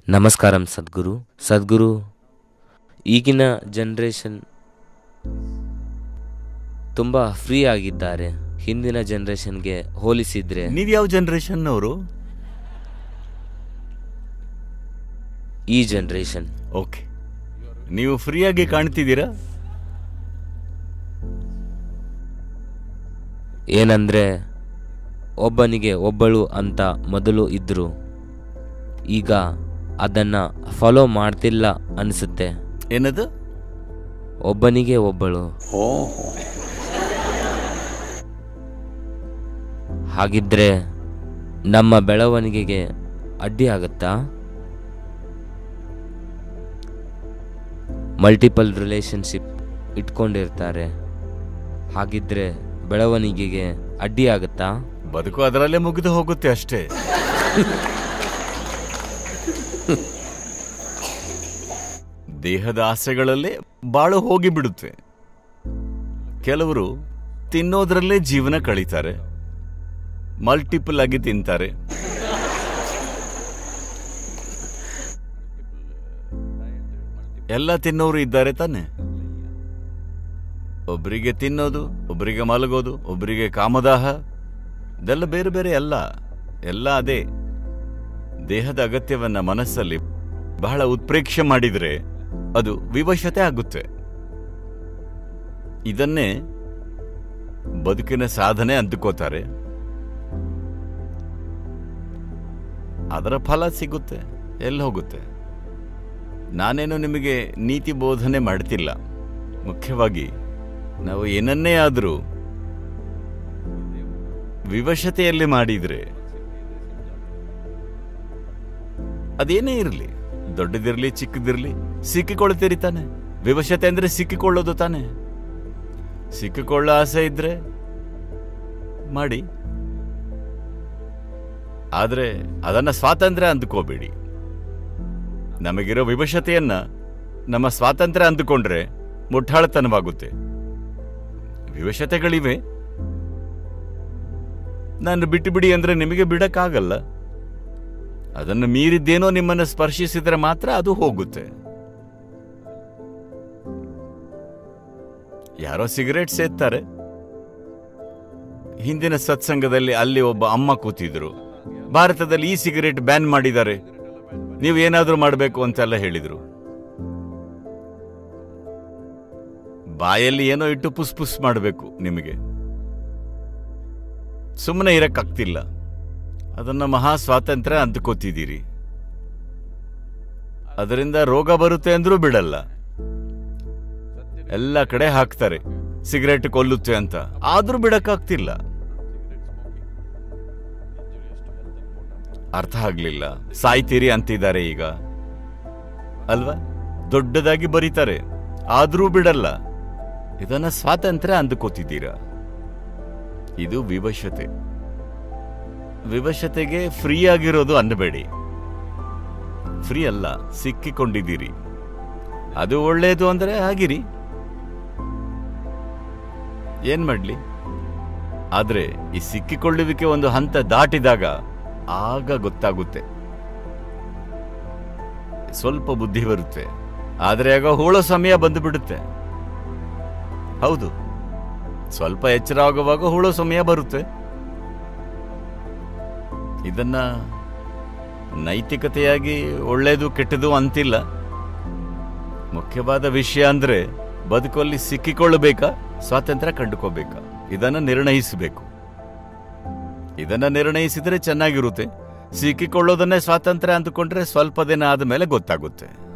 ನಮಸ್ಕಾರಂ ಸದ್ಗುರು ಸದ್ಗುರು ಈಗಿನ ಜನ್ರೇಷನ್ ತುಂಬ ಫ್ರೀ ಆಗಿದ್ದಾರೆ ಹಿಂದಿನ ಜನ್ರೇಷನ್ಗೆ ಹೋಲಿಸಿದ್ರೆ ನೀವ್ ಯಾವ ಜನರೇಷನ್ ಅವರು ಈ ಜನ್ರೇಷನ್ ಓಕೆ ನೀವು ಫ್ರೀಯಾಗಿ ಕಾಣ್ತಿದ್ದೀರಾ ಏನಂದ್ರೆ ಒಬ್ಬನಿಗೆ ಒಬ್ಬಳು ಅಂತ ಮೊದಲು ಇದ್ರು ಈಗ ಅದನ್ನ ಫಾಲೋ ಮಾಡ್ತಿಲ್ಲ ಅನಿಸುತ್ತೆ ಏನದು ಒಬ್ಬನಿಗೆ ಒಬ್ಬಳು ಹಾಗಿದ್ರೆ ನಮ್ಮ ಬೆಳವಣಿಗೆಗೆ ಅಡ್ಡಿ ಆಗುತ್ತಾ ಮಲ್ಟಿಪಲ್ ರಿಲೇಶನ್ಶಿಪ್ ಇಟ್ಕೊಂಡಿರ್ತಾರೆ ಹಾಗಿದ್ರೆ ಬೆಳವಣಿಗೆಗೆ ಅಡ್ಡಿ ಆಗುತ್ತಾ ಬದುಕು ಅದರಲ್ಲೇ ಮುಗಿದು ಹೋಗುತ್ತೆ ಅಷ್ಟೇ ದೇಹದ ಆಸೆಗಳಲ್ಲೇ ಬಾಳು ಹೋಗಿ ಬಿಡುತ್ತೆ ಕೆಲವರು ತಿನ್ನೋದ್ರಲ್ಲೇ ಜೀವನ ಕಳೀತಾರೆ ಮಲ್ಟಿಪಲ್ ಆಗಿ ತಿಂತಾರೆ ಎಲ್ಲ ತಿನ್ನೋರು ಇದ್ದಾರೆ ತಾನೆ ಒಬ್ಬರಿಗೆ ತಿನ್ನೋದು ಒಬ್ಬರಿಗೆ ಮಲಗೋದು ಒಬ್ಬರಿಗೆ ಕಾಮದಾಹ ಇದೆಲ್ಲ ಬೇರೆ ಬೇರೆ ಅಲ್ಲ ಎಲ್ಲ ಅದೇ ದೇಹದ ಅಗತ್ಯವನ್ನ ಮನಸ್ಸಲ್ಲಿ ಬಹಳ ಉತ್ಪ್ರೇಕ್ಷೆ ಮಾಡಿದ್ರೆ ಅದು ವಿವಶತೆ ಆಗುತ್ತೆ ಇದನ್ನೇ ಬದುಕಿನ ಸಾಧನೆ ಅಂದುಕೋತಾರೆ ಅದರ ಫಲ ಸಿಗುತ್ತೆ ಎಲ್ಲಿ ಹೋಗುತ್ತೆ ನಾನೇನು ನಿಮಗೆ ನೀತಿ ಬೋಧನೆ ಮಾಡ್ತಿಲ್ಲ ಮುಖ್ಯವಾಗಿ ನಾವು ಏನನ್ನೇ ಆದರೂ ವಿವಶತೆಯಲ್ಲಿ ಮಾಡಿದ್ರೆ ಅದೇನೇ ಇರಲಿ ದೊಡ್ಡದಿರಲಿ ಚಿಕ್ಕದಿರಲಿ ಸಿಕ್ಕಿಕೊಳ್ತೀರಿ ತಾನೆ ವಿವಶತೆ ಅಂದ್ರೆ ಸಿಕ್ಕಿಕೊಳ್ಳೋದು ತಾನೆ ಸಿಕ್ಕಿಕೊಳ್ಳೋ ಆಸೆ ಇದ್ರೆ ಮಾಡಿ ಆದ್ರೆ ಅದನ್ನ ಸ್ವಾತಂತ್ರ್ಯ ಅಂದುಕೋಬೇಡಿ ನಮಗಿರೋ ವಿವಶತೆಯನ್ನ ನಮ್ಮ ಸ್ವಾತಂತ್ರ್ಯ ಅಂದುಕೊಂಡ್ರೆ ಮುಠಾಳತನವಾಗುತ್ತೆ ವಿವಶತೆಗಳಿವೆ ನಾನು ಬಿಟ್ಟು ಬಿಡಿ ಅಂದ್ರೆ ನಿಮಗೆ ಬಿಡಕ್ಕಾಗಲ್ಲ ಅದನ್ನು ಮೀರಿದ್ದೇನೋ ನಿಮ್ಮನ್ನು ಸ್ಪರ್ಶಿಸಿದ್ರೆ ಮಾತ್ರ ಅದು ಹೋಗುತ್ತೆ ಯಾರೋ ಸಿಗರೇಟ್ ಸೇತ್ತಾರೆ ಹಿಂದಿನ ಸತ್ಸಂಗದಲ್ಲಿ ಅಲ್ಲಿ ಒಬ್ಬ ಅಮ್ಮ ಕೂತಿದ್ರು ಭಾರತದಲ್ಲಿ ಈ ಸಿಗರೇಟ್ ಬ್ಯಾನ್ ಮಾಡಿದ್ದಾರೆ ನೀವು ಏನಾದ್ರೂ ಮಾಡಬೇಕು ಅಂತೆಲ್ಲ ಹೇಳಿದ್ರು ಬಾಯಲ್ಲಿ ಏನೋ ಇಟ್ಟು ಪುಸ್ ಪುಸ್ ಮಾಡಬೇಕು ನಿಮಗೆ ಸುಮ್ಮನೆ ಇರಕ್ಕಾಗ್ತಿಲ್ಲ ಅದನ್ನ ಮಹಾ ಸ್ವಾತಂತ್ರ್ಯ ಅಂದ್ಕೋತಿದ್ದೀರಿ ಅದರಿಂದ ರೋಗ ಬರುತ್ತೆ ಅಂದ್ರೂ ಬಿಡಲ್ಲ ಎಲ್ಲ ಕಡೆ ಹಾಕ್ತಾರೆ ಸಿಗರೆಟ್ ಕೊಲ್ಲುತ್ತೆ ಅಂತ ಆದ್ರೂ ಬಿಡಕ್ಕಾಗ್ತಿಲ್ಲ ಅರ್ಥ ಆಗ್ಲಿಲ್ಲ ಸಾಯ್ತೀರಿ ಅಂತಿದ್ದಾರೆ ಈಗ ಅಲ್ವಾ ದೊಡ್ಡದಾಗಿ ಬರೀತಾರೆ ಆದ್ರೂ ಬಿಡಲ್ಲ ಇದನ್ನ ಸ್ವಾತಂತ್ರ್ಯ ಅಂದುಕೋತಿದ್ದೀರಾ ಇದು ವಿವಶತೆ ವಿವಶತೆಗೆ ಫ್ರೀ ಆಗಿರೋದು ಅನ್ನಬೇಡಿ ಫ್ರೀ ಅಲ್ಲ ಸಿಕ್ಕಿಕೊಂಡಿದ್ದೀರಿ ಅದು ಒಳ್ಳೆಯದು ಅಂದ್ರೆ ಆಗಿರಿ ಏನ್ ಮಾಡ್ಲಿ ಆದ್ರೆ ಈ ಸಿಕ್ಕಿಕೊಳ್ಳುವಿಕೆ ಒಂದು ಹಂತ ದಾಟಿದಾಗ ಆಗ ಗೊತ್ತಾಗುತ್ತೆ ಸ್ವಲ್ಪ ಬುದ್ಧಿ ಬರುತ್ತೆ ಆದ್ರೆ ಆಗ ಹೂಳೋ ಸಮಯ ಬಂದು ಬಿಡುತ್ತೆ ಹೌದು ಸ್ವಲ್ಪ ಎಚ್ಚರ ಆಗುವಾಗ ಹೂಳೋ ಸಮಯ ಬರುತ್ತೆ ಇದನ್ನ ನೈತಿಕತೆಯಾಗಿ ಒಳ್ಳೇದು ಕೆಟ್ಟದು ಅಂತಿಲ್ಲ ಮುಖ್ಯವಾದ ವಿಷಯ ಅಂದ್ರೆ ಬದುಕಲ್ಲಿ ಸಿಕ್ಕಿಕೊಳ್ಳಬೇಕಾ ಸ್ವಾತಂತ್ರ್ಯ ಕಂಡುಕೋಬೇಕಾ ಇದನ್ನ ನಿರ್ಣಯಿಸಬೇಕು ಇದನ್ನ ನಿರ್ಣಯಿಸಿದ್ರೆ ಚೆನ್ನಾಗಿರುತ್ತೆ ಸಿಕ್ಕಿಕೊಳ್ಳೋದನ್ನೇ ಸ್ವಾತಂತ್ರ್ಯ ಅಂದುಕೊಂಡ್ರೆ ಸ್ವಲ್ಪ ದಿನ ಆದ ಮೇಲೆ ಗೊತ್ತಾಗುತ್ತೆ